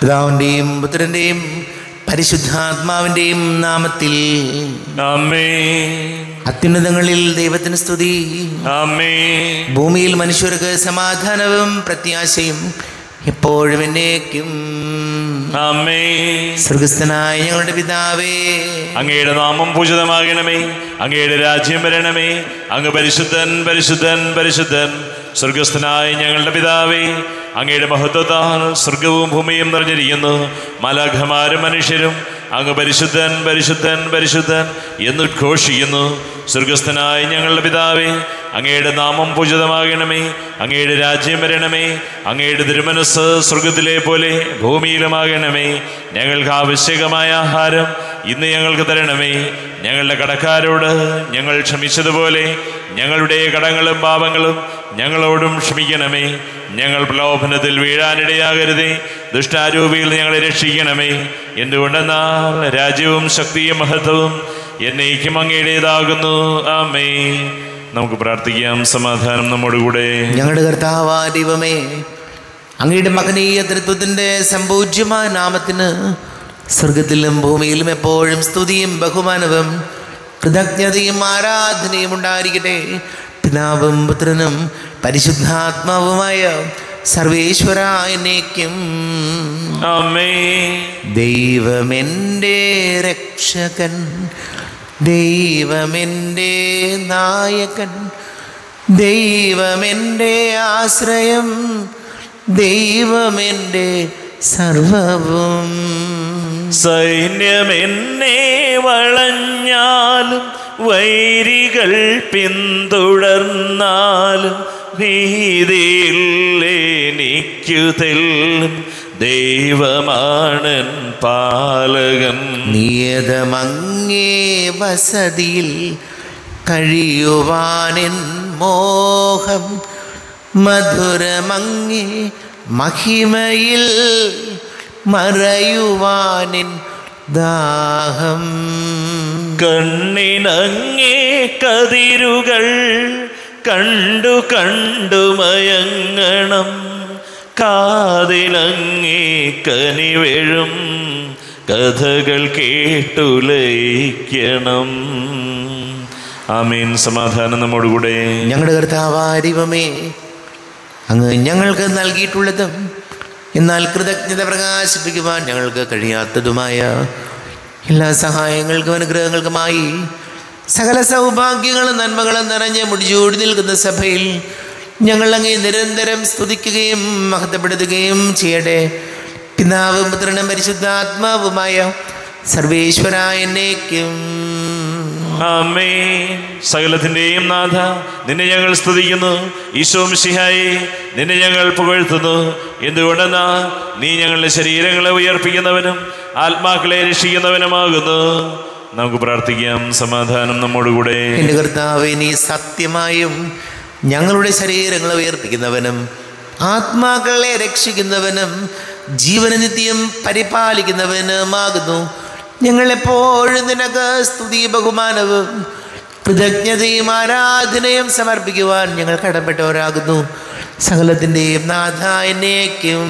പിതാവിൻ്റെയും പുത്രൻ്റെയും പരിശുദ്ധാത്മാവിൻ്റെയും നാമത്തിൽ അമ്മേ അത്യുന്നതങ്ങളിൽ ദൈവത്തിന് സ്തുതി അമ്മേ ഭൂമിയിൽ മനുഷ്യർക്ക് സമാധാനവും പ്രത്യാശയും എപ്പോഴും എന്നേക്കും അമ്മേ സ്വർഗസ്ഥനായ ഞങ്ങളുടെ പിതാവേ അങ്ങയുടെ നാമം പൂജിതമാകണമേ അങ്ങയുടെ രാജ്യം വരണമേ അങ്ങ് പരിശുദ്ധൻ പരിശുദ്ധൻ പരിശുദ്ധൻ സ്വർഗസ്ഥനായ ഞങ്ങളുടെ പിതാവേ അങ്ങയുടെ മഹത്വത്താൽ സ്വർഗവും ഭൂമിയും നിറഞ്ഞിരിക്കുന്നു മലഘമാരും മനുഷ്യരും അങ്ങ് പരിശുദ്ധൻ പരിശുദ്ധൻ പരിശുദ്ധൻ എന്നുദ്ഘോഷിക്കുന്നു സ്വർഗസ്ഥനായ ഞങ്ങളുടെ പിതാവേ അങ്ങയുടെ നാമം പൂജിതമാകണമേ അങ്ങയുടെ രാജ്യം വരണമേ അങ്ങയുടെ തിരുമനസ് സ്വർഗത്തിലെ പോലെ ഭൂമിയിലുമാകണമേ ഞങ്ങൾക്ക് ആവശ്യകമായ ആഹാരം ഇന്ന് ഞങ്ങൾക്ക് തരണമേ ഞങ്ങളുടെ കടക്കാരോട് ഞങ്ങൾ ക്ഷമിച്ചതുപോലെ ഞങ്ങളുടെ കടങ്ങളും പാപങ്ങളും ഞങ്ങളോടും ക്ഷമിക്കണമേ ഞങ്ങൾ പ്രലോഭനത്തിൽ വീഴാനിടയാകരുതേ ദുഷ്ടാരൂപിയിൽ ഞങ്ങളെ രക്ഷിക്കണമേ എന്തുകൊണ്ടെന്നാൽ രാജ്യവും ശക്തിയും മഹത്വവും എന്നേക്കും അങ്ങയുടേതാകുന്നു ആമേ നമുക്ക് പ്രാർത്ഥിക്കാം സമാധാനം നമ്മോടുകൂടെ ഞങ്ങളുടെ കർത്താവാ ദൈവമേ അങ്ങയുടെ മകനീയ തൃത്വത്തിൻ്റെ സമ്പൂജ്യമായ നാമത്തിന് സ്വർഗത്തിലും ഭൂമിയിലും എപ്പോഴും സ്തുതിയും ബഹുമാനവും കൃതജ്ഞതയും ആരാധനയും ഉണ്ടായിരിക്കട്ടെ പിതാവും പുത്രനും പരിശുദ്ധാത്മാവുമായ സർവേശ്വര എന്നേക്കും ആമേ ദൈവമെൻ്റെ രക്ഷകൻ ദൈവമെൻ്റെ നായകൻ ദൈവമെൻ്റെ ആശ്രയം ദൈവമെൻ്റെ സർവവും സൈന്യമെന്നെ വളഞ്ഞാലും വൈരികൾ പിന്തുടർന്നാലും ഭീതിയിൽ എനിക്കു തെല്ലും ദൈവമാണൻ പാലകൻ നിയതമങ്ങേ വസതിയിൽ കഴിയുവാനെൻ മോഹം മധുരമങ്ങേ മഹിമയിൽ മറയുവാനെൻ ദാഹം കണ്ണിനങ്ങേ കതിരുകൾ കണ്ടു കണ്ടു മയങ്ങണം കാതിലങ്ങേ കനിവെഴും കഥകൾ കേട്ടുലയിക്കണം ആമീൻ സമാധാനം നമ്മോടുകൂടെ ഞങ്ങളുടെ കർത്താവായ ദൈവമേ അങ്ങ് ഞങ്ങൾക്ക് നൽകിയിട്ടുള്ളതും എന്നാൽ കൃതജ്ഞത പ്രകാശിപ്പിക്കുവാൻ ഞങ്ങൾക്ക് കഴിയാത്തതുമായ എല്ലാ സഹായങ്ങൾക്കും അനുഗ്രഹങ്ങൾക്കുമായി സകല സൗഭാഗ്യങ്ങളും നന്മകളും നിറഞ്ഞ് മുടിചൂടി നിൽക്കുന്ന സഭയിൽ ഞങ്ങൾ അങ്ങേ നിരന്തരം സ്തുതിക്കുകയും മഹത്വപ്പെടുത്തുകയും ചെയ്യട്ടെ പിതാവും പുത്രനും പരിശുദ്ധാത്മാവുമായ സർവേശ്വരായ എന്നേക്കും ആമേ സകലത്തിൻ്റെയും നാഥ നിന്നെ ഞങ്ങൾ സ്തുതിക്കുന്നു ഈശോ മിശിഹായി നിന്നെ ഞങ്ങൾ പുകഴ്ത്തുന്നു എന്തുകൊണ്ടെന്നാ നീ ഞങ്ങളുടെ ശരീരങ്ങളെ ഉയർപ്പിക്കുന്നവനും ആത്മാക്കളെ രക്ഷിക്കുന്നവനുമാകുന്നു നമുക്ക് പ്രാർത്ഥിക്കാം സമാധാനം നമ്മോടുകൂടെ എൻ്റെ കർത്താവെ നീ സത്യമായും ഞങ്ങളുടെ ശരീരങ്ങളെ ഉയർപ്പിക്കുന്നവനും ആത്മാക്കളെ രക്ഷിക്കുന്നവനും ജീവനനിത്യം പരിപാലിക്കുന്നവനുമാകുന്നു ഞങ്ങളെപ്പോഴും നിനക്ക് സ്തുതി ബഹുമാനവും കൃതജ്ഞതയും ആരാധനയും സമർപ്പിക്കുവാൻ ഞങ്ങൾ കടപ്പെട്ടവരാകുന്നു സകലത്തിൻ്റെയും നാഥ എന്നേക്കും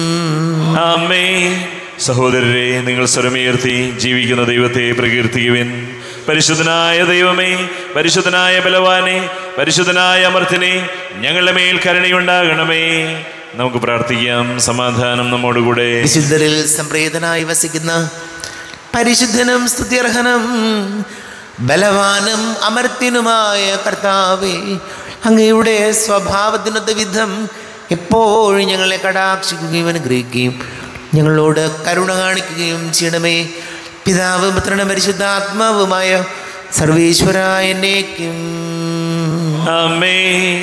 ആമേ സഹോദരരെ നിങ്ങൾ സ്വരമുയർത്തി ജീവിക്കുന്ന ദൈവത്തെ പ്രകീർത്തിക്കുവിൻ പരിശുദ്ധനായ ദൈവമേ പരിശുദ്ധനായ ബലവാനെ പരിശുദ്ധനായ അമർത്തിനെ ഞങ്ങളുടെ മേൽ കരുണയുണ്ടാകണമേ നമുക്ക് പ്രാർത്ഥിക്കാം സമാധാനം നമ്മോടുകൂടെ വിശുദ്ധരിൽ സംപ്രീതനായി വസിക്കുന്ന പരിശുദ്ധനും സ്തുത്യർഹനും ബലവാനും അമർത്യനുമായ കർത്താവേ അങ്ങയുടെ സ്വഭാവത്തിനൊത്ത വിധം എപ്പോഴും ഞങ്ങളെ കടാക്ഷിക്കുകയും അനുഗ്രഹിക്കുകയും ഞങ്ങളോട് കരുണ കാണിക്കുകയും ചെയ്യണമേ പിതാവ് പുത്രനും പരിശുദ്ധാത്മാവുമായ സർവേശ്വരായ എന്നേക്കും ആമേ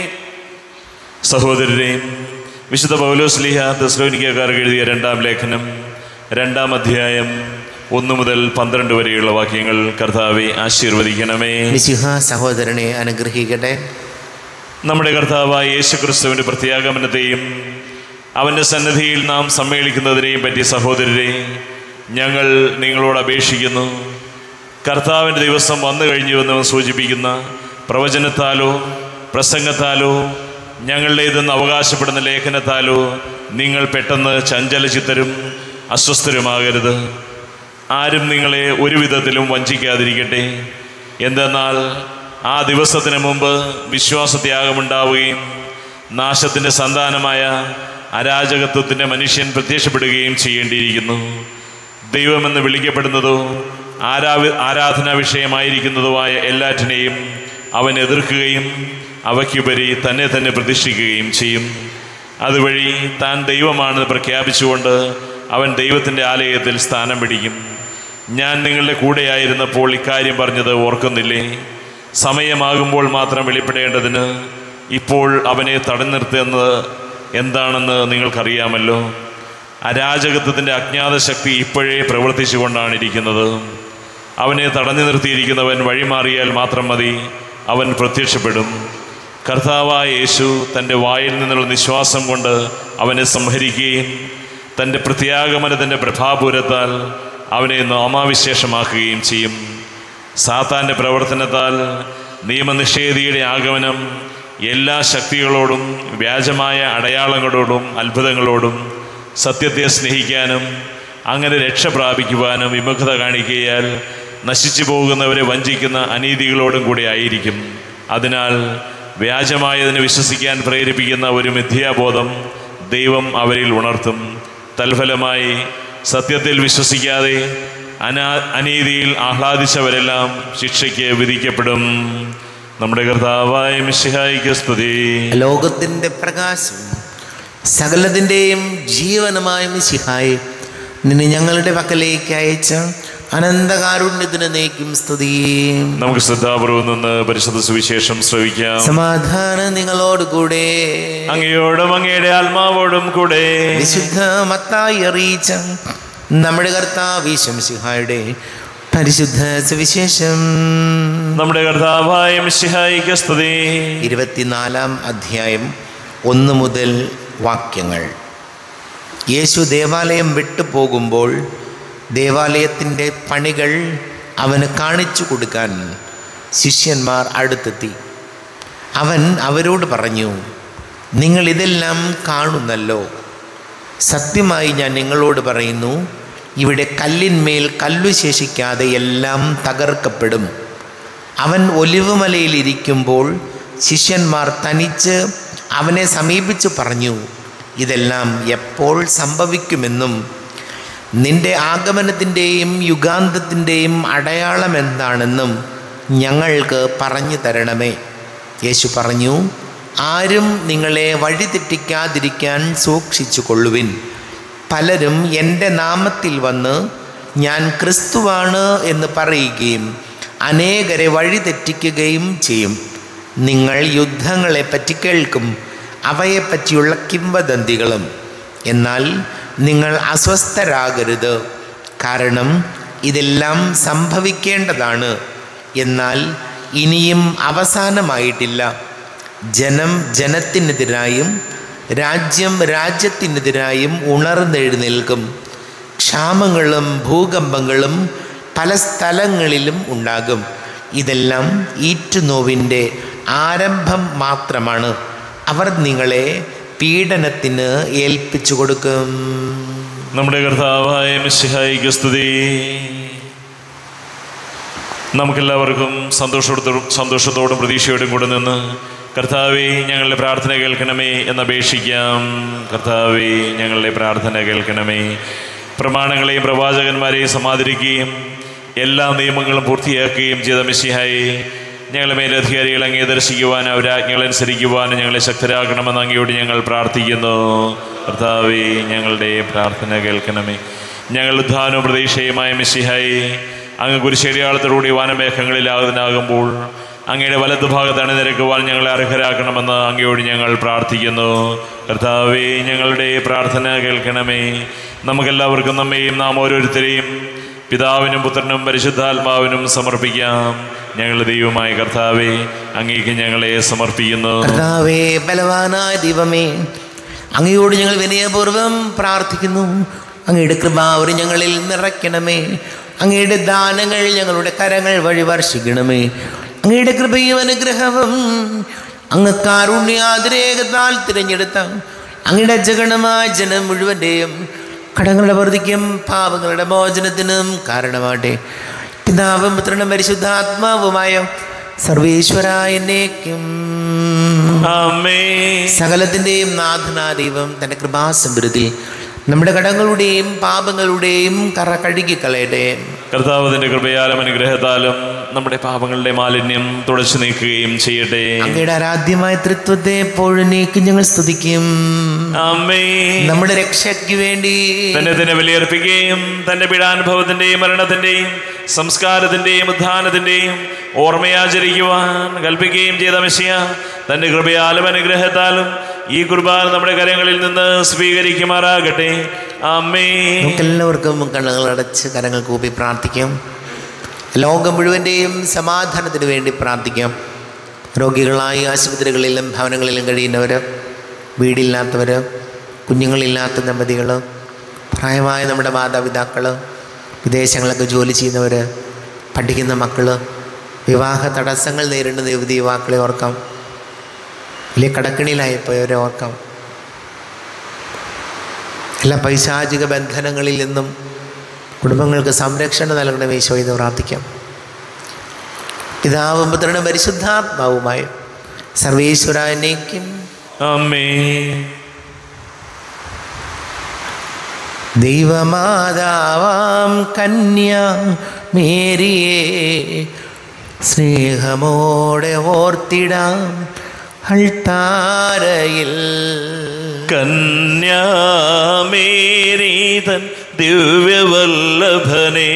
സഹോദരരെ വിശുദ്ധ പൗലോസ് ലിഹ തെസ്ലോനിക്കാർക്ക് എഴുതിയ രണ്ടാം ലേഖനം രണ്ടാം അധ്യായം ഒന്ന് മുതൽ പന്ത്രണ്ട് വരെയുള്ള വാക്യങ്ങൾ കർത്താവെ ആശീർവദിക്കണമേ മിശിഹ സഹോദരനെ അനുഗ്രഹിക്കട്ടെ നമ്മുടെ കർത്താവായ യേശുക്രിസ്തുവിൻ്റെ പ്രത്യാഗമനത്തെയും അവൻ്റെ സന്നിധിയിൽ നാം സമ്മേളിക്കുന്നതിനെയും പറ്റി സഹോദരരെ ഞങ്ങൾ നിങ്ങളോട് അപേക്ഷിക്കുന്നു കർത്താവിൻ്റെ ദിവസം വന്നു കഴിഞ്ഞുവെന്ന് സൂചിപ്പിക്കുന്ന പ്രവചനത്താലോ പ്രസംഗത്താലോ ഞങ്ങളുടേതെന്ന് അവകാശപ്പെടുന്ന ലേഖനത്താലോ നിങ്ങൾ പെട്ടെന്ന് ചഞ്ചലചിത്തരും അസ്വസ്ഥരുമാകരുത് ആരും നിങ്ങളെ ഒരു വിധത്തിലും വഞ്ചിക്കാതിരിക്കട്ടെ എന്തെന്നാൽ ആ ദിവസത്തിന് മുമ്പ് വിശ്വാസത്യാഗമുണ്ടാവുകയും നാശത്തിൻ്റെ സന്താനമായ അരാജകത്വത്തിൻ്റെ മനുഷ്യൻ പ്രത്യക്ഷപ്പെടുകയും ചെയ്യേണ്ടിയിരിക്കുന്നു ദൈവമെന്ന് വിളിക്കപ്പെടുന്നതോ ആരാ ആരാധനാ വിഷയമായിരിക്കുന്നതുമായ എല്ലാറ്റിനെയും അവൻ എതിർക്കുകയും അവയ്ക്കുപരി തന്നെ തന്നെ പ്രതിഷ്ഠിക്കുകയും ചെയ്യും അതുവഴി താൻ ദൈവമാണെന്ന് പ്രഖ്യാപിച്ചുകൊണ്ട് അവൻ ദൈവത്തിൻ്റെ ആലയത്തിൽ സ്ഥാനം പിടിക്കും ഞാൻ നിങ്ങളുടെ കൂടെയായിരുന്നപ്പോൾ ഇക്കാര്യം പറഞ്ഞത് ഓർക്കുന്നില്ലേ സമയമാകുമ്പോൾ മാത്രം വെളിപ്പെടേണ്ടതിന് ഇപ്പോൾ അവനെ തടഞ്ഞു നിർത്തുന്നത് എന്താണെന്ന് നിങ്ങൾക്കറിയാമല്ലോ അരാജകത്വത്തിൻ്റെ അജ്ഞാത ശക്തി ഇപ്പോഴേ പ്രവർത്തിച്ചുകൊണ്ടാണ് ഇരിക്കുന്നത് അവനെ തടഞ്ഞു നിർത്തിയിരിക്കുന്നവൻ വഴിമാറിയാൽ മാത്രം മതി അവൻ പ്രത്യക്ഷപ്പെടും കർത്താവായ യേശു തൻ്റെ വായിൽ നിന്നുള്ള നിശ്വാസം കൊണ്ട് അവനെ സംഹരിക്കുകയും തൻ്റെ പ്രത്യാഗമനത്തിൻ്റെ പ്രഭാപൂരത്താൽ അവനെ നാമാവിശേഷമാക്കുകയും ചെയ്യും സാത്താൻ്റെ പ്രവർത്തനത്താൽ നിയമനിഷേധിയുടെ ആഗമനം എല്ലാ ശക്തികളോടും വ്യാജമായ അടയാളങ്ങളോടും അത്ഭുതങ്ങളോടും സത്യത്തെ സ്നേഹിക്കാനും അങ്ങനെ രക്ഷ പ്രാപിക്കുവാനും വിമുഖത കാണിക്കയാൽ നശിച്ചു പോകുന്നവരെ വഞ്ചിക്കുന്ന അനീതികളോടും കൂടി ആയിരിക്കും അതിനാൽ വ്യാജമായതിനെ വിശ്വസിക്കാൻ പ്രേരിപ്പിക്കുന്ന ഒരു മിഥ്യാബോധം ദൈവം അവരിൽ ഉണർത്തും തൽഫലമായി സത്യത്തിൽ വിശ്വസിക്കാതെ അനാ അനീതിയിൽ ആഹ്ലാദിച്ചവരെല്ലാം ശിക്ഷയ്ക്ക് വിധിക്കപ്പെടും നമ്മുടെ കർത്താവായ മിശിഹായിക്ക് സ്തുതി ലോകത്തിൻ്റെ പ്രകാശം സകലത്തിൻ്റെയും ജീവനമായ മിശിഹായി നിന്നെ ഞങ്ങളുടെ പക്കലേക്ക് അയച്ച അനന്തകാരുണ്യത്തിന് നീക്കും സ്തുതി നമുക്ക് ശ്രദ്ധാപൂർവം നിന്ന് പരിശുദ്ധ സുവിശേഷം ശ്രവിക്കാം സമാധാനം നിങ്ങളോട് കൂടെ അങ്ങയോടും അങ്ങയുടെ ആത്മാവോടും കൂടെ വിശുദ്ധ മത്തായി അറിയിച്ച നമ്മുടെ കർത്താവ് ശംസിഹായുടെ പരിശുദ്ധ സുവിശേഷം നമ്മുടെ കർത്താവായ മിശിഹായിക്ക് സ്തുതി ഇരുപത്തിനാലാം അധ്യായം ഒന്ന് മുതൽ വാക്യങ്ങൾ യേശു ദേവാലയം വിട്ടു പോകുമ്പോൾ ദേവാലയത്തിൻ്റെ പണികൾ അവന് കാണിച്ചു കൊടുക്കാൻ ശിഷ്യന്മാർ അടുത്തെത്തി അവൻ അവരോട് പറഞ്ഞു നിങ്ങൾ ഇതെല്ലാം കാണുന്നല്ലോ സത്യമായി ഞാൻ നിങ്ങളോട് പറയുന്നു ഇവിടെ കല്ലിന്മേൽ കല്ലു ശേഷിക്കാതെ എല്ലാം തകർക്കപ്പെടും അവൻ ഒലിവുമലയിൽ ഇരിക്കുമ്പോൾ ശിഷ്യന്മാർ തനിച്ച് അവനെ സമീപിച്ച് പറഞ്ഞു ഇതെല്ലാം എപ്പോൾ സംഭവിക്കുമെന്നും നിന്റെ ആഗമനത്തിൻ്റെയും യുഗാന്തത്തിൻ്റെയും അടയാളം എന്താണെന്നും ഞങ്ങൾക്ക് പറഞ്ഞു തരണമേ യേശു പറഞ്ഞു ആരും നിങ്ങളെ വഴിതെറ്റിക്കാതിരിക്കാൻ സൂക്ഷിച്ചു കൊള്ളുവിൻ പലരും എൻ്റെ നാമത്തിൽ വന്ന് ഞാൻ ക്രിസ്തുവാണ് എന്ന് പറയുകയും അനേകരെ വഴിതെറ്റിക്കുകയും ചെയ്യും നിങ്ങൾ യുദ്ധങ്ങളെപ്പറ്റി കേൾക്കും അവയെപ്പറ്റിയുള്ള കിംവദന്തികളും എന്നാൽ നിങ്ങൾ അസ്വസ്ഥരാകരുത് കാരണം ഇതെല്ലാം സംഭവിക്കേണ്ടതാണ് എന്നാൽ ഇനിയും അവസാനമായിട്ടില്ല ജനം ജനത്തിനെതിരായും രാജ്യം രാജ്യത്തിനെതിരായും ഉണർന്നെഴുന്നേൽക്കും ക്ഷാമങ്ങളും ഭൂകമ്പങ്ങളും പല സ്ഥലങ്ങളിലും ഉണ്ടാകും ഇതെല്ലാം ഈറ്റുനോവിൻ്റെ ആരംഭം മാത്രമാണ് അവർ നിങ്ങളെ പീഡനത്തിന് ഏൽപ്പിച്ചു കൊടുക്കും നമ്മുടെ കർത്താവായ മിശിഹായിക്ക് സ്തുതി നമുക്കെല്ലാവർക്കും സന്തോഷത്തോടും സന്തോഷത്തോടും പ്രതീക്ഷയോടും കൂടെ നിന്ന് കർത്താവെ ഞങ്ങളുടെ പ്രാർത്ഥന കേൾക്കണമേ എന്നപേക്ഷിക്കാം കർത്താവെ ഞങ്ങളുടെ പ്രാർത്ഥന കേൾക്കണമേ പ്രമാണങ്ങളെയും പ്രവാചകന്മാരെയും സമാദരിക്കുകയും എല്ലാ നിയമങ്ങളും പൂർത്തിയാക്കുകയും ചെയ്ത മിശിഹായി ഞങ്ങളെ മേലധികാരികൾ അങ്ങേ ദർശിക്കുവാൻ അവരാജ്ഞകളനുസരിക്കുവാനും ഞങ്ങളെ ശക്തരാക്കണമെന്ന് അങ്ങയോട് ഞങ്ങൾ പ്രാർത്ഥിക്കുന്നു കർത്താവെ ഞങ്ങളുടെ പ്രാർത്ഥന കേൾക്കണമേ ഞങ്ങൾ ഉദ്ധാനവും പ്രതീക്ഷയുമായ മിശിഹായി അങ്ങ് കുരിശേടിയാളത്തോടുകൂടി വാനമേഘങ്ങളിലാകുന്നതാകുമ്പോൾ അങ്ങയുടെ വലതു ഭാഗത്ത് അണിനിരക്കുവാൻ ഞങ്ങളെ അർഹരാക്കണമെന്ന് അങ്ങയോട് ഞങ്ങൾ പ്രാർത്ഥിക്കുന്നു കർത്താവെ ഞങ്ങളുടെ പ്രാർത്ഥന കേൾക്കണമേ നമുക്കെല്ലാവർക്കും നമ്മയും നാം ഓരോരുത്തരെയും പിതാവിനും പുത്രനും പരിശുദ്ധാത്മാവിനും സമർപ്പിക്കാം ഞങ്ങളുടെ ദൈവമായ കർത്താവെ അങ്ങേക്ക് ഞങ്ങളെ സമർപ്പിക്കുന്നു കർത്താവേ ബലവാനായ ദൈവമേ അങ്ങയോട് ഞങ്ങൾ വിനയപൂർവ്വം പ്രാർത്ഥിക്കുന്നു അങ്ങയുടെ കൃപാവരി ഞങ്ങളിൽ നിറയ്ക്കണമേ അങ്ങയുടെ ദാനങ്ങൾ ഞങ്ങളുടെ കരങ്ങൾ വഴി വർഷിക്കണമേ അങ്ങയുടെ കൃപയും അനുഗ്രഹവും അങ്ങ് കാരുണ്യാതിരേകത്താൽ തിരഞ്ഞെടുത്ത അങ്ങയുടെ ജഗണമായ ജനം മുഴുവൻ്റെയും കടങ്ങളുടെ പ്രതിക്കും പാപങ്ങളുടെ മോചനത്തിനും കാരണമാട്ടെ പിതാവും പുത്രനും പരിശുദ്ധാത്മാവുമായ സർവേശ്വരായനേക്കും ആമേ സകലത്തിൻ്റെയും നാഥനാ ദൈവം തൻ്റെ കൃപാസമൃദ്ധി നമ്മുടെ കടങ്ങളുടെയും പാപങ്ങളുടെയും കറ കഴുകിക്കളയട്ടെ കർത്താവിന്റെ കൃപയാലും അനുഗ്രഹത്താലും നമ്മുടെ പാപങ്ങളുടെ മാലിന്യം തുടച്ചു നീക്കുകയും ചെയ്യട്ടെ അങ്ങയുടെ ആരാധ്യമായ തൃത്വത്തെ എപ്പോഴും നീക്കും ഞങ്ങൾ സ്തുതിക്കും അമ്മേ നമ്മുടെ രക്ഷയ്ക്ക് വേണ്ടി തന്നെ തന്നെ ബലിയർപ്പിക്കുകയും തന്റെ പീഡാനുഭവത്തിന്റെയും മരണത്തിന്റെയും സംസ്കാരത്തിന്റെയും ഉത്ഥാനത്തിന്റെയും ഓർമ്മയാചരിക്കുവാൻ കൽപ്പിക്കുകയും ചെയ്ത മെസ്സിയ തന്റെ കൃപയാലും അനുഗ്രഹത്താലും ഈ കുർബാന നമ്മുടെ കരങ്ങളിൽ നിന്ന് സ്വീകരിക്കുമാറാകട്ടെ അമ്മേ നമുക്കെല്ലാവർക്കും കണ്ണുകൾ അടച്ച് കരങ്ങൾ കൂപ്പി പ്രാർത്ഥിക്കാം ലോകം മുഴുവൻ്റെയും സമാധാനത്തിന് വേണ്ടി പ്രാർത്ഥിക്കാം രോഗികളായി ആശുപത്രികളിലും ഭവനങ്ങളിലും കഴിയുന്നവർ വീടില്ലാത്തവർ കുഞ്ഞുങ്ങളില്ലാത്ത ദമ്പതികൾ പ്രായമായ നമ്മുടെ മാതാപിതാക്കൾ വിദേശങ്ങളൊക്കെ ജോലി ചെയ്യുന്നവർ പഠിക്കുന്ന മക്കൾ വിവാഹ തടസ്സങ്ങൾ നേരിടുന്ന യുവതി യുവാക്കളെ ഓർക്കാം വലിയ കടക്കിണിയിലായിപ്പോയവരെ ഓർക്കാം എല്ലാ പൈശാചിക ബന്ധനങ്ങളിൽ നിന്നും കുടുംബങ്ങൾക്ക് സംരക്ഷണം നൽകണം ഈശോ എന്ന് പ്രാർത്ഥിക്കാം പിതാവും പുത്രനും പരിശുദ്ധാത്മാവുമായ സർവീശ്വരാനേക്കും അമ്മേ ദൈവമാതാവാം കന്യ മേരിയെ സ്നേഹമോടെ ഓർത്തിടാം അൾത്താരയിൽ കന്യാമേരീതൻ ദിവ്യവല്ലഭനെ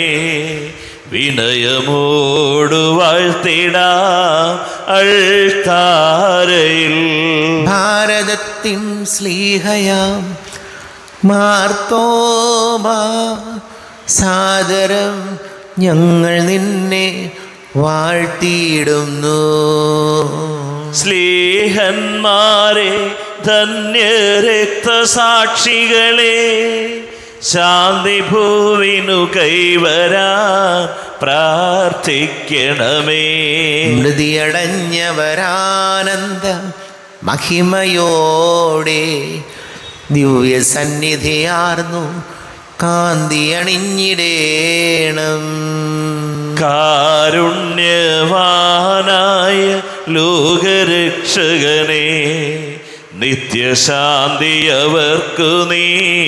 വിനയമോടു വാഴ്ത്തിടാം അൾത്താരയിൽ ഭാരതത്തിൻ സ്ലീഹയാം മാർത്തോമാ സാദരം ഞങ്ങൾ നിന്നെ വാഴ്ത്തിയിടുന്നു സ്ലീഹന്മാരെ ധന്യരക്തസാക്ഷികളെ ശാന്തി ഭൂവിനു കൈവരാൻ പ്രാർത്ഥിക്കണമേ മൃതിയടഞ്ഞവരാനന്ദ മഹിമയോടെ ദിവ്യ സന്നിധിയാർന്നു കാന്തി അണിഞ്ഞിടേണം കാരുണ്യവാനായ ലോകരക്ഷകനെ നിത്യശാന്തി അവർക്കു നീ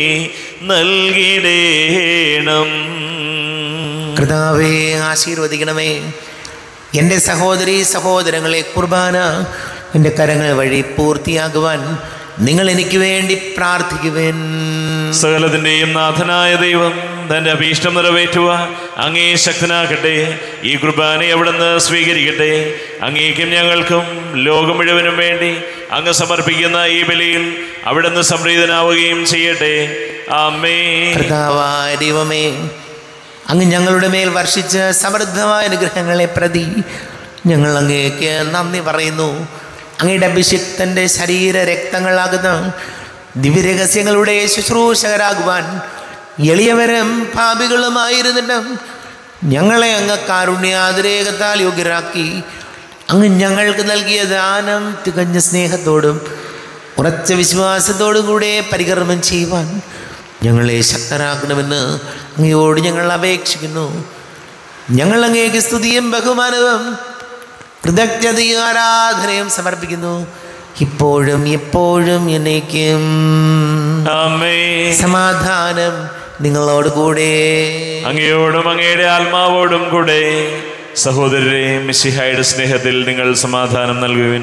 നൽകിടേണം കർത്താവേ ആശീർവദിക്കണമേ എൻ്റെ സഹോദരി സഹോദരങ്ങളെ കുർബാന എൻ്റെ കരങ്ങൾ വഴി പൂർത്തിയാകുവാൻ നിങ്ങൾ എനിക്ക് വേണ്ടി പ്രാർത്ഥിക്കുവേൻ സകലത്തിന്റെയും നാഥനായ ദൈവം തന്റെ അഭീഷ്ടം നിറവേറ്റുവാൻ അങ്ങേ ശക്തനാക്കട്ടെ ഈ കുർബാന എവിടുന്ന് സ്വീകരിക്കട്ടെ അങ്ങേക്കും ഞങ്ങൾക്കും ലോകം മുഴുവനും വേണ്ടി അങ്ങ് സമർപ്പിക്കുന്ന ഈ ബലിയിൽ അവിടുന്ന് സംപ്രീതനാവുകയും ചെയ്യട്ടെ ആമേ കർത്താവായ ദൈവമേ അങ്ങ് ഞങ്ങളുടെ മേൽ വർഷിച്ച സമൃദ്ധമായ അനുഗ്രഹങ്ങളെ പ്രതി ഞങ്ങൾ അങ്ങേക്ക് നന്ദി പറയുന്നു അങ്ങയുടെ അഭിഷിക്തൻ്റെ ശരീര രക്തങ്ങളാകുന്ന ദിവ്യരഹസ്യങ്ങളുടെ ശുശ്രൂഷകരാകുവാൻ എളിയവരും പാപികളുമായിരുന്നിട്ടും ഞങ്ങളെ അങ്ങ് കാരുണ്യാതിരേകത്താൽ യോഗ്യരാക്കി അങ്ങ് ഞങ്ങൾക്ക് നൽകിയ ദാനം തികഞ്ഞ സ്നേഹത്തോടും ഉറച്ച വിശ്വാസത്തോടും കൂടെ പരികർമ്മം ചെയ്യുവാൻ ഞങ്ങളെ ശക്തരാക്കണമെന്ന് അങ്ങയോട് ഞങ്ങൾ അപേക്ഷിക്കുന്നു ഞങ്ങൾ അങ്ങേക്ക് സ്തുതിയും ബഹുമാനവും കൃതജ്ഞതയും ആരാധനയും സമർപ്പിക്കുന്നു ഇപ്പോഴും എപ്പോഴും എന്നേക്കും ആമേ സമാധാനം നിങ്ങളോട് കൂടെ അങ്ങയോടും അങ്ങയുടെ ആത്മാവോടും കൂടെ സഹോദരരെ മിശിഹായുടെ സ്നേഹത്തിൽ നിങ്ങൾ സമാധാനം നൽകുവിൻ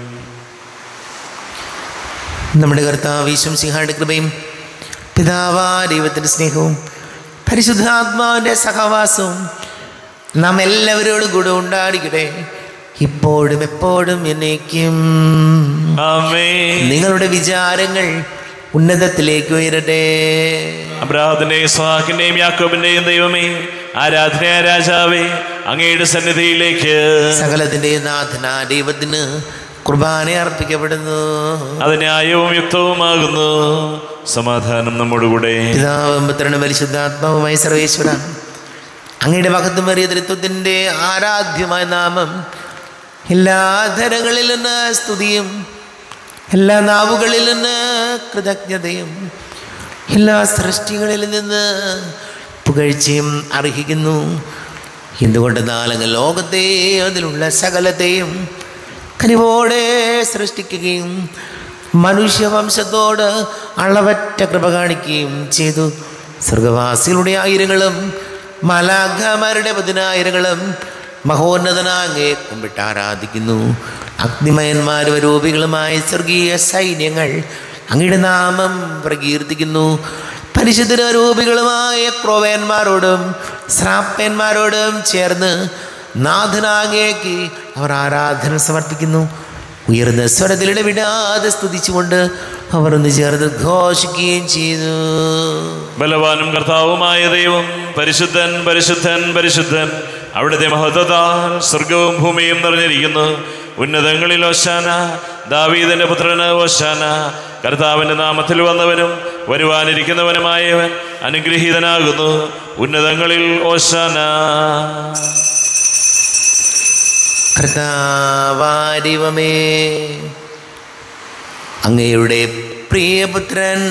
നമ്മുടെ കർത്താവ് ഈശ്വം സിംഹായുടെ കൃപയും പിതാവാ ദൈവത്തിൻ്റെ സ്നേഹവും പരിശുദ്ധാത്മാവിൻ്റെ സഹവാസവും നാം എല്ലാവരോടും കൂടെ ഉണ്ടായിരിക്കട്ടെ ഇപ്പോഴും എപ്പോഴും എന്നേക്കും ആമേ നിങ്ങളുടെ വിചാരങ്ങൾ ഉന്നതത്തിലേക്ക് ഉയരട്ടെ അബ്രാഹത്തിന്റെയും സ്വാക്കിന്റെയും യാക്കോബിന്റെയും ദൈവമേ ആരാധനയായ രാജാവേ അങ്ങയുടെ സന്നിധിയിലേക്ക് സകലത്തിൻ്റെ നാഥന ദൈവത്തിന് കുർബാന അർപ്പിക്കപ്പെടുന്നു അത് ന്യായവും യുക്തവുമാകുന്നു സമാധാനം നമ്മോടുകൂടെ പിതാവും പുത്രനും പരിശുദ്ധാത്മാവുമായി സർവേശ്വര അങ്ങയുടെ മഹത്വമേറിയ തൃത്വത്തിൻ്റെ ആരാധ്യമായ നാമം എല്ലാ ധരങ്ങളിൽ നിന്ന് സ്തുതിയും എല്ലാ നാവുകളിൽ നിന്ന് കൃതജ്ഞതയും എല്ലാ സൃഷ്ടികളിൽ നിന്ന് പുകഴ്ചയും അർഹിക്കുന്നു എന്തുകൊണ്ടെന്നാൽ അങ്ങ് ലോകത്തെ അതിലുള്ള സകലത്തെയും കനിവോടെ സൃഷ്ടിക്കുകയും മനുഷ്യവംശത്തോട് അളവറ്റ കൃപ കാണിക്കുകയും ചെയ്തു സ്വർഗവാസികളുടെ ആയിരങ്ങളും മലാഖമാരുടെ പതിനായിരങ്ങളും മഹോന്നതനാങ്ങെ കുമ്പിട്ട് ആരാധിക്കുന്നു അഗ്നിമയന്മാരും രൂപികളുമായ സ്വർഗീയ സൈന്യങ്ങൾ അങ്ങയുടെ നാമം പ്രകീർത്തിക്കുന്നു പരിശുദ്ധ രൂപികളുമായ ക്രോവേന്മാരോടും ശ്രാപ്പന്മാരോടും ചേർന്ന് നാഥനാങ്ങേക്ക് അവർ ആരാധന സമർപ്പിക്കുന്നു ഉയർന്ന സ്വരത്തിൽ ഇടവിടാതെ സ്തുതിച്ചുകൊണ്ട് അവർ ഒന്ന് ചേർന്ന് ഘോഷിക്കുകയും ചെയ്തു ബലവാനും കർത്താവുമായ ദൈവം പരിശുദ്ധൻ പരിശുദ്ധൻ പരിശുദ്ധൻ അവിടുത്തെ മഹത്വത്താൽ സ്വർഗവും ഭൂമിയും നിറഞ്ഞിരിക്കുന്നു ഉന്നതങ്ങളിൽ ഓശാന ദാവീദിന്റെ പുത്രന് ഓശാന കർത്താവിന്റെ നാമത്തിൽ വന്നവനും വരുവാനിരിക്കുന്നവനുമായവൻ അനുഗ്രഹീതനാകുന്നു ഉന്നതങ്ങളിൽ ഓശാന കർത്താവാരിവമേ അങ്ങയുടെ പ്രിയപുത്രൻ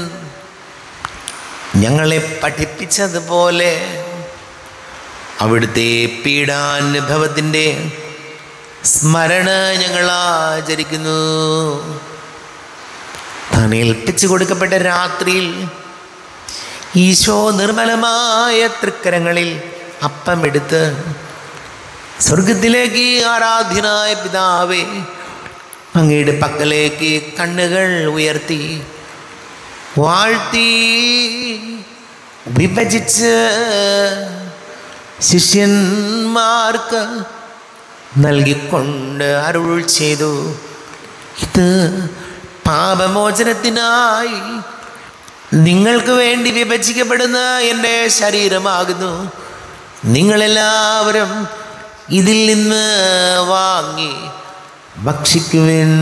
ഞങ്ങളെ പഠിപ്പിച്ചതുപോലെ അവിടുത്തെ പീഡാനുഭവത്തിൻ്റെ സ്മരണ ഞങ്ങൾ ആചരിക്കുന്നു താൻ ഏൽപ്പിച്ചു കൊടുക്കപ്പെട്ട രാത്രിയിൽ ഈശോ നിർമ്മലമായ തൃക്കരങ്ങളിൽ അപ്പമെടുത്ത് സ്വർഗത്തിലേക്ക് ആരാധ്യനായ പിതാവേ അങ്ങയുടെ പക്കലേക്ക് കണ്ണുകൾ ഉയർത്തി വാഴ്ത്തി വിഭജിച്ച് ശിഷ്യന്മാർക്ക് നൽകിക്കൊണ്ട് അരുൾ ചെയ്തു ഇത് പാപമോചനത്തിനായി നിങ്ങൾക്ക് വേണ്ടി വിഭജിക്കപ്പെടുന്ന എൻ്റെ ശരീരമാകുന്നു നിങ്ങളെല്ലാവരും ഇതിൽ നിന്ന് വാങ്ങി ഭക്ഷിക്കുവിൻ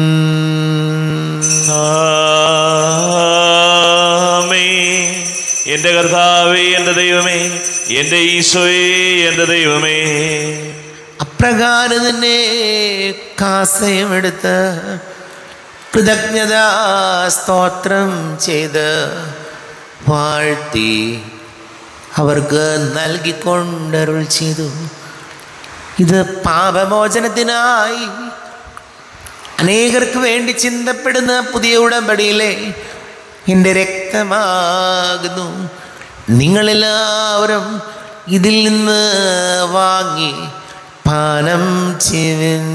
ആമേ എൻ്റെ കർത്താവേ എൻ്റെ ദൈവമേ എൻ്റെ ഈശോയേ എൻ്റെ ദൈവമേ അപ്രകാരം തന്നെ കാസയമെടുത്ത് കൃതജ്ഞതാ സ്തോത്രം ചെയ്ത് വാഴ്ത്തി അവർക്ക് നൽകിക്കൊണ്ടരുൾ ചെയ്തു ഇത് പാപമോചനത്തിനായി അനേകർക്ക് വേണ്ടി ചിന്തപ്പെടുന്ന പുതിയ ഉടമ്പടിയിലെ എൻ്റെ രക്തമാകുന്നു നിങ്ങളെല്ലാവരും ഇതിൽ നിന്ന് വാങ്ങി പാനം ചെയ്യുവിൻ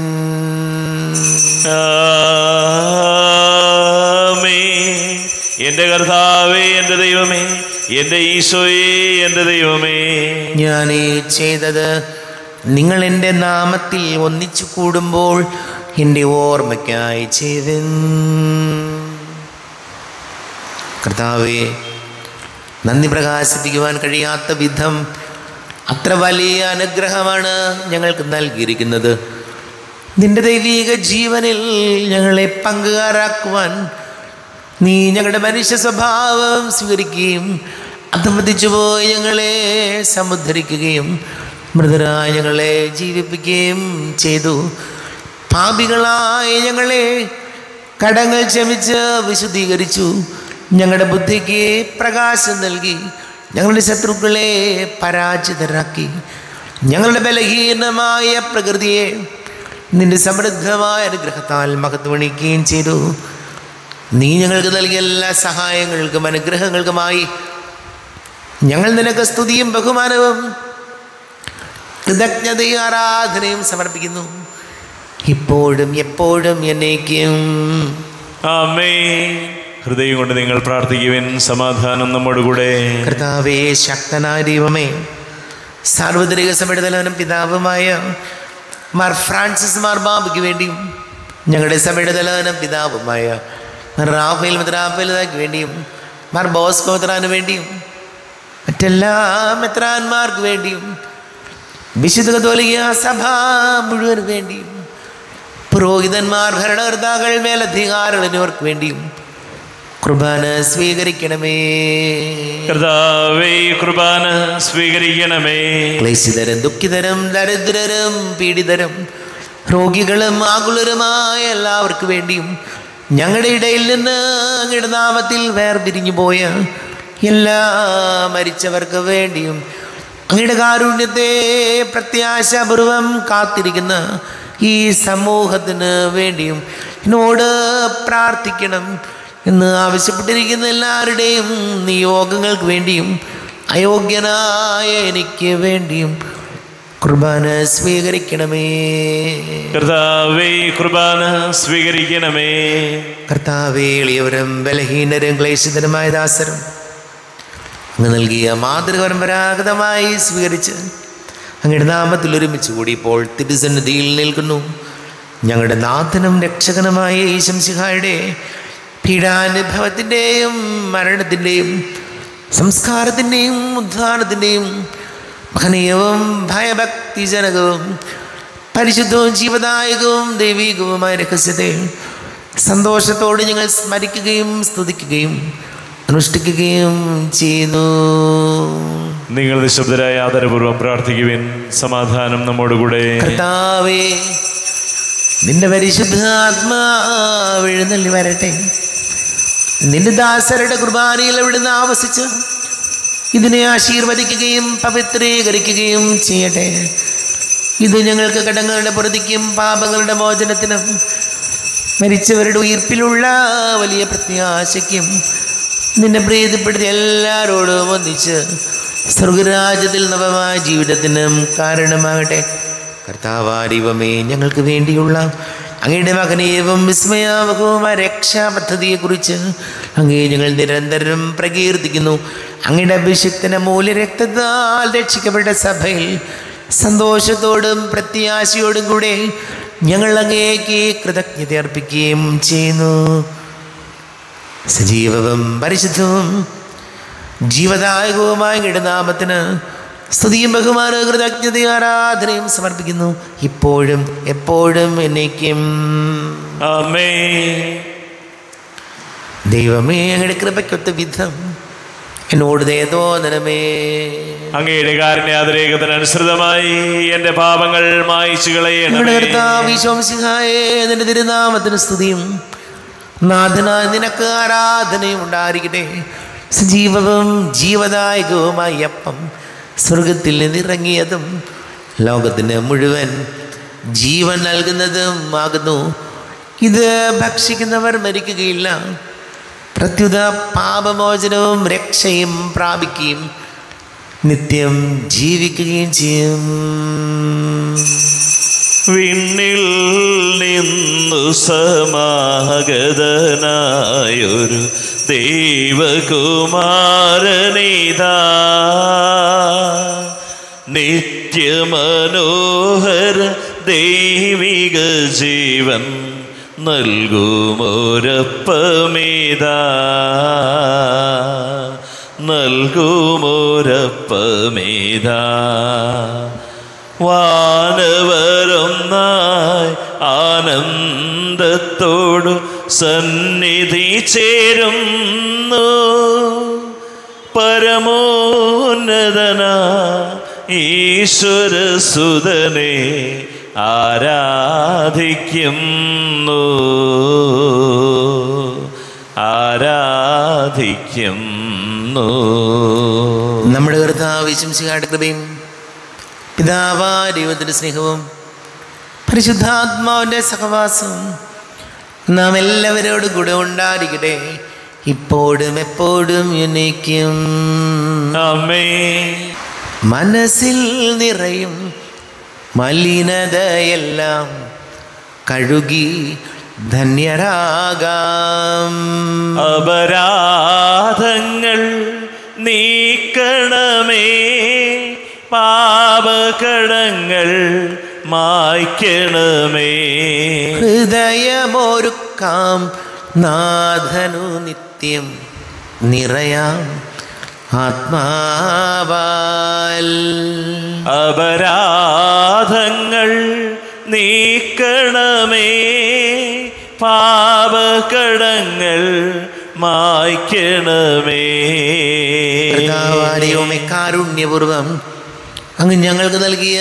ആമേ എൻ്റെ കർത്താവേ എൻ്റെ ദൈവമേ എൻ്റെ ഈശോയേ എൻ്റെ ദൈവമേ ഞാൻ ഈ ചെയ്തത് നിങ്ങൾ എൻ്റെ നാമത്തിൽ ഒന്നിച്ചു കൂടുമ്പോൾ എൻ്റെ ഓർമ്മയ്ക്കായി ചെയ്വൻ കർത്താവെ നന്ദി പ്രകാശിപ്പിക്കുവാൻ കഴിയാത്ത വിധം അത്ര വലിയ അനുഗ്രഹമാണ് ഞങ്ങൾക്ക് നൽകിയിരിക്കുന്നത് നിന്റെ ദൈവീക ജീവനിൽ ഞങ്ങളെ പങ്കുകാരാക്കുവാൻ നീ ഞങ്ങളുടെ മനുഷ്യ സ്വഭാവം സ്വീകരിക്കുകയും അധമതിച്ചു പോയി ഞങ്ങളെ സമുദ്ധരിക്കുകയും മൃതരായ ഞങ്ങളെ ജീവിപ്പിക്കുകയും ചെയ്തു പാപികളായ ഞങ്ങളെ കടങ്ങൾ ക്ഷമിച്ച് വിശുദ്ധീകരിച്ചു ഞങ്ങളുടെ ബുദ്ധിക്ക് പ്രകാശം നൽകി ഞങ്ങളുടെ ശത്രുക്കളെ പരാജിതരാക്കി ഞങ്ങളുടെ ബലഹീനമായ പ്രകൃതിയെ നിന്റെ സമൃദ്ധമായ അനുഗ്രഹത്താൽ മഹത്വണിക്കുകയും ചെയ്തു നീ ഞങ്ങൾക്ക് നൽകിയ എല്ലാ സഹായങ്ങൾക്കും അനുഗ്രഹങ്ങൾക്കുമായി ഞങ്ങൾ നിനക്ക് സ്തുതിയും ബഹുമാനവും കൃതജ്ഞതയും ആരാധനയും സമർപ്പിക്കുന്നു ഇപ്പോഴും എപ്പോഴും എന്നേക്കും ആമേ ഹൃദയം കൊണ്ട് നിങ്ങൾ പ്രാർത്ഥിക്കുവിൻ സമാധാനം നമ്മോടുകൂടെ കർത്താവേ ശക്തനായ ദൈവമേ സാർവത്രിക സഭയുടെ പിതാവുമായ മാർ ഫ്രാൻസിസ് മാർ ബാബയ്ക്ക് വേണ്ടിയും ഞങ്ങളുടെ സഭയുടെ തലവനും പിതാവുമായ മാർ റാഫേൽ മെത്രാഫേലിതാക്ക് വേണ്ടിയും മാർ ബോസ്കോ മെത്രാന് വേണ്ടിയും മറ്റെല്ലാ മെത്രാന്മാർക്ക് വേണ്ടിയും വിശുദ്ധ കത്തോലിക്ക സഭ മുഴുവൻ വേണ്ടിയും പുരോഹിതന്മാർ ഭരണകർത്താക്കൾ മേലധികാരികൾ എന്നിവർക്ക് വേണ്ടിയും കുർബാന സ്വീകരിക്കണമേ കർത്താവേ ഈ കുർബാന സ്വീകരിക്കണമേ ക്ലേശിതരും ദുഃഖിതരും ദരിദ്രരും പീഡിതരും രോഗികളും ആകുലരുമായ എല്ലാവർക്കും വേണ്ടിയും ഞങ്ങളുടെ ഇടയിൽ നിന്ന് അങ്ങയുടെ നാമത്തിൽ വേർപിരിഞ്ഞു പോയ എല്ലാ മരിച്ചവർക്ക് വേണ്ടിയും അങ്ങയുടെ കാരുണ്യത്തെ പ്രത്യാശപൂർവം കാത്തിരിക്കുന്ന ഈ സമൂഹത്തിന് വേണ്ടിയും എന്നോട് പ്രാർത്ഥിക്കണം എന്ന് ആവശ്യപ്പെട്ടിരിക്കുന്ന എല്ലാവരുടെയും നിയോഗങ്ങൾക്ക് വേണ്ടിയും അയോഗ്യനായ എനിക്ക് വേണ്ടിയും കുർബാന സ്വീകരിക്കണമേ കർത്താവേ കുർബാന സ്വീകരിക്കണമേ കർത്താവേ എളിയവരും ബലഹീനരും ക്ലേശിതരുമായ ദാസരും അങ്ങ് നൽകിയ മാതൃക പരമ്പരാഗതമായി സ്വീകരിച്ച് അങ്ങയുടെ നാമത്തിൽ ഒരുമിച്ച് കൂടി ഇപ്പോൾ തിരുസന്നിധിയിൽ നിൽക്കുന്നു ഞങ്ങളുടെ നാഥനും രക്ഷകനുമായ ഈശംസിഹായുടെ പീഡാനുഭവത്തിൻ്റെയും മരണത്തിൻ്റെയും സംസ്കാരത്തിൻ്റെയും ഉദ്ധാനത്തിൻ്റെയും മഹനീയവും ഭയഭക്തിജനകവും പരിശുദ്ധവും ജീവദായകവും ദൈവികവുമായ രഹസ്യത്തെ സന്തോഷത്തോടെ ഞങ്ങൾ സ്മരിക്കുകയും സ്തുതിക്കുകയും അനുഷ്ഠിക്കുകയും ചെയ്യുന്നു നിങ്ങൾ നിശബ്ദരായ ആദരപൂർവ്വം പ്രാർത്ഥിക്കുവിൻ സമാധാനം നമ്മോടുകൂടെ കർത്താവേ നിന്റെ പരിശുദ്ധ ആത്മാവിഴുന്നള്ളി വരട്ടെ നിന്റെ ദാസരുടെ കുർബാനയിൽ അവിടുന്ന് ആവസിച്ച് ഇതിനെ ആശീർവദിക്കുകയും പവിത്രീകരിക്കുകയും ചെയ്യട്ടെ ഇത് ഞങ്ങൾക്ക് കടങ്ങളുടെ പ്രതിക്കും പാപങ്ങളുടെ മോചനത്തിനും മരിച്ചവരുടെ ഉയിർപ്പിലുള്ള വലിയ പ്രത്യാശയ്ക്കും നിന്നെ പ്രീതിപ്പെടുത്തി എല്ലാവരോടും ഒന്നിച്ച് സ്വർഗരാജ്യത്തിൽ നവമായ ജീവിതത്തിനും കാരണമാകട്ടെ കർത്താവാരിവമേ ഞങ്ങൾക്ക് വേണ്ടിയുള്ള അങ്ങയുടെ മകനീയവും വിസ്മയാവകവുമായ രക്ഷാപദ്ധതിയെക്കുറിച്ച് അങ്ങേ ഞങ്ങൾ നിരന്തരം പ്രകീർത്തിക്കുന്നു അങ്ങയുടെ അഭിഷിക്തന മൂല്യരക്തത്താൽ രക്ഷിക്കപ്പെട്ട സഭയിൽ സന്തോഷത്തോടും പ്രത്യാശയോടും കൂടെ ഞങ്ങൾ അങ്ങേക്ക് കൃതജ്ഞത അർപ്പിക്കുകയും ചെയ്യുന്നു സജീവവും പരിശുദ്ധവും ജീവദായകവുമായ അങ്ങയുടെ നാമത്തിന് സ്തുതിയും ബഹുമാന കൃതജ്ഞതയും ആരാധനയും സമർപ്പിക്കുന്നു ഇപ്പോഴും എപ്പോഴും എന്നേക്കും ആമേ ദൈവമേ അങ്ങയുടെ കൃപയ്ക്കൊത്ത വിധം എന്നോട് ദയ തോന്നണമേ അങ്ങയുടെ കാരുണ്യാതിരേകത്തിനനുസൃതമായി എന്റെ പാപങ്ങൾ മായിച്ചു ഞങ്ങളുടെ കളയണമേ കർത്താവ് ഈശോമിശിഹായേ നിന്റെ തിരുനാമത്തിന് സ്തുതിയും നാഥനായ നിനക്ക് ആരാധനയും ഉണ്ടായിരിക്കട്ടെ സജീവവും ജീവദായകവുമായ അപ്പം സ്വർഗത്തിൽ നിന്നിറങ്ങിയതും ലോകത്തിന് മുഴുവൻ ജീവൻ നൽകുന്നതും ആകുന്നു ഇത് ഭക്ഷിക്കുന്നവർ മരിക്കുകയില്ല പ്രത്യുത പാപമോചനവും രക്ഷയും പ്രാപിക്കുകയും നിത്യം ജീവിക്കുകയും ചെയ്യും വിണ്ണിൽ നിന്നു സമാഗതനായൊരു ദൈവകുമാരനിതാ നിത്യമനോഹര ദൈവിക ജീവൻ നൽകുമോരപ്പമേതാ നൽകുമോരപ്പമേതാ വാനവരൊന്നായി ആനന്ദത്തോടു സന്നിധി ചേരുന്നു പരമോന്നതന ഈശ്വരസുതനെ ആരാധിക്കുന്നു ആരാധിക്കുന്നു നമ്മുടെ കർത്താവ് ശംസികാട് കൃപയും പിതാവാ ദൈവത്തിൻ്റെ സ്നേഹവും പരിശുദ്ധാത്മാവിൻ്റെ സഹവാസവും നാം എല്ലാവരോടും കൂടെ ഉണ്ടായിരിക്കട്ടെ ഇപ്പോഴും എപ്പോഴും എന്നേക്കും അമ്മേ മനസ്സിൽ നിറയും മലിനതയെല്ലാം കഴുകി ധന്യരാകാം അപരാധങ്ങൾ നീക്കണമേ പാപകടങ്ങൾ മായ്ക്കണമേ ഹൃദയമൊരുക്കാം നാഥനു നിത്യം നിറയാം ആത്മാവാൽ അപരാധങ്ങൾ നീക്കണമേ പാപകടങ്ങൾ മായ്ക്കണമേ കർത്താവാലയവുമേ കാരുണ്യപൂർവം അങ്ങ് ഞങ്ങൾക്ക് നൽകിയ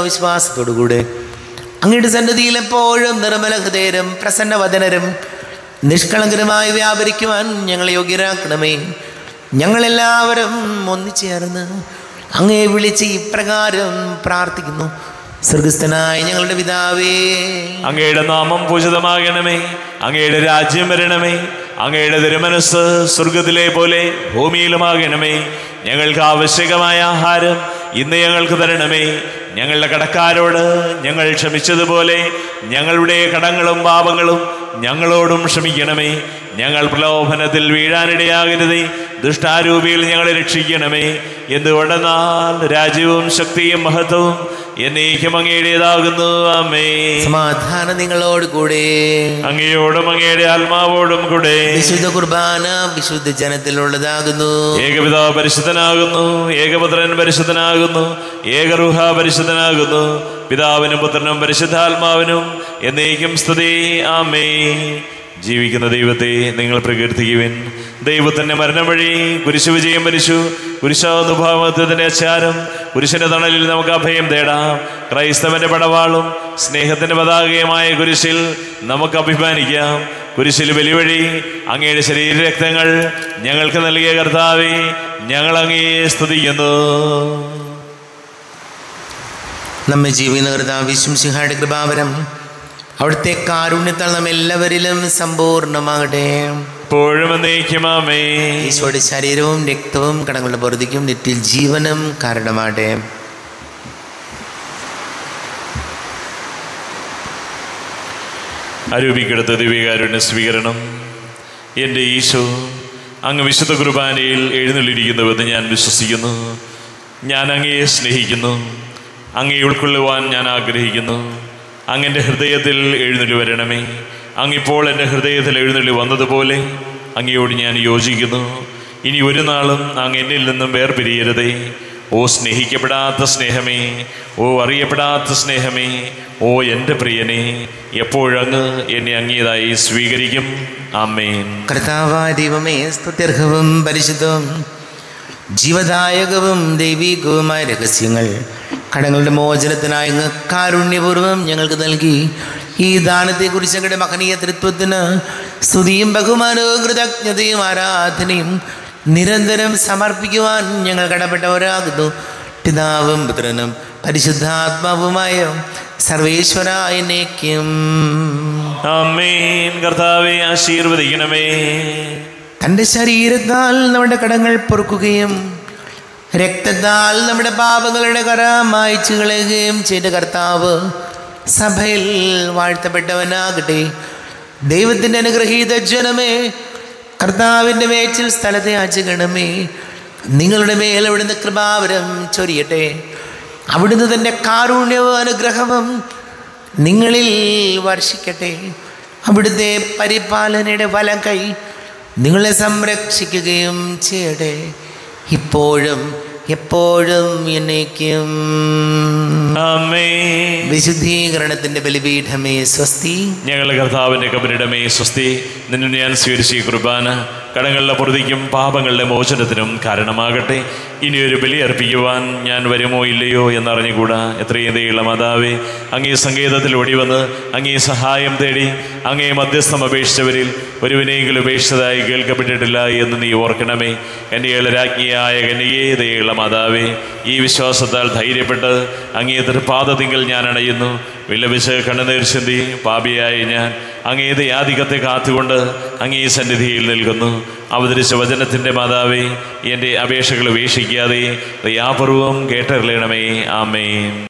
മനോവിശ്വാസത്തോടുകൂടെ അങ്ങയുടെ സന്നിധിയിൽ എപ്പോഴും നിർമ്മല ഹൃദയരും പ്രസന്നവദനരും നിഷ്കളങ്കരമായി വ്യാപരിക്കുവാൻ ഞങ്ങളെ യോഗ്യരാക്കണമേ ഞങ്ങളെല്ലാവരും ഒന്നിച്ചേർന്ന് അങ്ങേ വിളിച്ച് ഇപ്രകാരം പ്രാർത്ഥിക്കുന്നു സ്വർഗസ്ഥനായ ഞങ്ങളുടെ പിതാവേ അങ്ങയുടെ നാമം പൂജിതമാകണമേ അങ്ങയുടെ രാജ്യം വരണമേ അങ്ങയുടെ തിരുമനസ് സ്വർഗത്തിലെ പോലെ ഭൂമിയിലുമാകണമേ ഞങ്ങൾക്ക് ആവശ്യകമായ ആഹാരം ഇന്ന് ഞങ്ങൾക്ക് തരണമേ ഞങ്ങളുടെ കടക്കാരോട് ഞങ്ങൾ ക്ഷമിച്ചതുപോലെ ഞങ്ങളുടെ കടങ്ങളും പാപങ്ങളും ഞങ്ങളോടും ക്ഷമിക്കണമേ ഞങ്ങൾ പ്രലോഭനത്തിൽ വീഴാനിടയാകരുതേ ദുഷ്ടാരൂപിയിൽ ഞങ്ങളെ രക്ഷിക്കണമേ എന്തുകൊണ്ടെന്നാൽ രാജ്യവും ശക്തിയും മഹത്വവും എന്നേക്കും അങ്ങയുടേതാകുന്നു അമ്മേ സമാധാനം നിങ്ങളോട് കൂടെ അങ്ങയോടും അങ്ങയുടെ ആത്മാവോടും കൂടെ വിശുദ്ധ കുർബാന വിശുദ്ധ ജനത്തിലുള്ളതാകുന്നു ഏകപിതാവ് പരിശുദ്ധനാകുന്നു ഏകപുത്രൻ പരിശുദ്ധനാകുന്നു ഏകറുഹ പരിശുദ്ധനാകുന്നു പിതാവിനും പുത്രനും പരിശുദ്ധാത്മാവിനും എന്നേക്കും സ്തുതി ആമേ ജീവിക്കുന്ന ദൈവത്തെ നിങ്ങൾ പ്രകീർത്തിക്കുവിൻ ദൈവത്തിൻ്റെ മരണം വഴി കുരിശു വിജയം മരിച്ചു കുരിശാവുന്ന ഭാവത്വത്തിൻ്റെ അച്ചാരം കുരിശിൻ്റെ തണലിൽ നമുക്ക് അഭയം തേടാം ക്രൈസ്തവന്റെ പടവാളും സ്നേഹത്തിൻ്റെ പതാകയുമായ കുരിശിൽ നമുക്ക് അഭിമാനിക്കാം കുരിശിൽ ബലിവഴി അങ്ങയുടെ ശരീരരക്തങ്ങൾ ഞങ്ങൾക്ക് നൽകിയ കർത്താവെ ഞങ്ങൾ അങ്ങയെ സ്തുതിക്കുന്നു നമ്മെ ജീവിക്കുന്ന കർത്താവ് വിശ്വംസിഹായുടെ കൃപാവരം അവിടുത്തെ കാരുണ്യത്താൽ നാം എല്ലാവരിലും സമ്പൂർണ്ണമാകട്ടെ ഇപ്പോഴും എന്നേക്കുമാമേ ഈശോയുടെ ശരീരവും രക്തവും കടങ്ങളുടെ പൊറുതിക്കും നെറ്റിൽ ജീവനും കാരണമാകട്ടെ അരൂപിക്കെടുത്ത ദിവ്യകാരുണ്യ സ്വീകരണം എൻ്റെ ഈശോ അങ്ങ് വിശുദ്ധ കുർബാനയിൽ എഴുന്നള്ളിരിക്കുന്നുവെന്ന് ഞാൻ വിശ്വസിക്കുന്നു ഞാൻ അങ്ങയെ സ്നേഹിക്കുന്നു അങ്ങയെ ഉൾക്കൊള്ളുവാൻ ഞാൻ ആഗ്രഹിക്കുന്നു അങ്ങൻ്റെ ഹൃദയത്തിൽ എഴുന്നള്ളി വരണമേ അങ്ങിപ്പോൾ എൻ്റെ ഹൃദയത്തിൽ എഴുന്നള്ളി വന്നതുപോലെ അങ്ങയോട് ഞാൻ യോജിക്കുന്നു ഇനി ഒരു നാളും അങ്ങ് എന്നിൽ നിന്നും വേർപിരിയരുതേ ഓ സ്നേഹിക്കപ്പെടാത്ത സ്നേഹമേ ഓ അറിയപ്പെടാത്ത സ്നേഹമേ ഓ എൻ്റെ പ്രിയനെ എപ്പോഴങ്ങ് എന്നെ അങ്ങേതായി സ്വീകരിക്കും ആമേൻ കർത്താവായ ദൈവമേ സ്തുത്യർഹവും പരിശുദ്ധവും ജീവദായകവും ദൈവികവുമായ രഹസ്യങ്ങൾ കടങ്ങളുടെ മോചനത്തിനായി അങ്ങ് കാരുണ്യപൂർവ്വം ഞങ്ങൾക്ക് നൽകി ഈ ദാനത്തെക്കുറിച്ച് ഞങ്ങളുടെ മഹനീയ തൃത്വത്തിന് സ്തുതിയും ബഹുമാനവും കൃതജ്ഞതയും ആരാധനയും നിരന്തരം സമർപ്പിക്കുവാൻ ഞങ്ങൾ കടപ്പെട്ടവരാകുന്നു പിതാവും പുത്രനും പരിശുദ്ധാത്മാവുമായ സർവേശ്വര എന്നേക്കും ആമേൻ കർത്താവെ ആശീർവദിക്കണമേ തൻ്റെ ശരീരത്താൽ നമ്മുടെ കടങ്ങൾ പൊറുക്കുകയും രക്തത്താൽ നമ്മുടെ പാപങ്ങളുടെ കര മായ്ച്ചു കളയുകയും ചെയ്ത കർത്താവ് സഭയിൽ വാഴ്ത്തപ്പെട്ടവനാകട്ടെ ദൈവത്തിൻ്റെ അനുഗ്രഹീത ജനമേ കർത്താവിൻ്റെ മേച്ചിൽ സ്ഥലത്തെ ആചകണമേ നിങ്ങളുടെ മേൽ അവിടുന്ന് കൃപാവരം ചൊരിയട്ടെ അവിടുന്ന് തൻ്റെ കാരുണ്യവും അനുഗ്രഹവും നിങ്ങളിൽ വർഷിക്കട്ടെ അവിടുത്തെ പരിപാലനയുടെ വലം കൈ നിങ്ങളെ സംരക്ഷിക്കുകയും ചെയ്യട്ടെ ഇപ്പോഴും എപ്പോഴും എന്നേക്കും ആമേൻ വിശുദ്ധീകരണത്തിൻ്റെ ബലിപീഠമേ സ്വസ്തി ഞങ്ങളുടെ കർത്താവിൻ്റെ കബരിടമേ സ്വസ്തി നിന്നെ ഞാൻ സ്വീകരിച്ച ഈ കുർബാന കടങ്ങളുടെ പൊറുതിക്കും പാപങ്ങളുടെ മോചനത്തിനും കാരണമാകട്ടെ ഇനിയൊരു ബലി അർപ്പിക്കുവാൻ ഞാൻ വരുമോ ഇല്ലയോ എന്നറിഞ്ഞുകൂടാ എത്രയും ദയുള്ള മാതാവേ അങ്ങേ സങ്കേതത്തിൽ ഓടിവന്ന് അങ്ങേ സഹായം തേടി അങ്ങേ മധ്യസ്ഥം അപേക്ഷിച്ചവരിൽ ഒരുവിനെയെങ്കിലും ഉപേക്ഷിച്ചതായി കേൾക്കപ്പെട്ടിട്ടില്ല എന്ന് നീ ഓർക്കണമേ എൻ്റെ ഇളരാജ്ഞിയായ കന്യകേ ദയുള്ള മാതാവേ ഈ വിശ്വാസത്താൽ ധൈര്യപ്പെട്ട് അങ്ങേ തൃപാദത്തിങ്കൽ ഞാൻ അണയുന്നു വിലപിച്ച് കണ്ണുനീർ ചിന്തി പാപിയായി ഞാൻ അങ്ങേ ദയാധികത്തെ കാത്തുകൊണ്ട് അങ്ങേ സന്നിധിയിൽ നിൽക്കുന്നു അവതരിച്ച വചനത്തിൻ്റെ മാതാവേ എൻ്റെ അപേക്ഷകൾ ഉപേക്ഷിക്കാതെ ദയാപൂർവം കേട്ടറിയണമേ ആമേൻ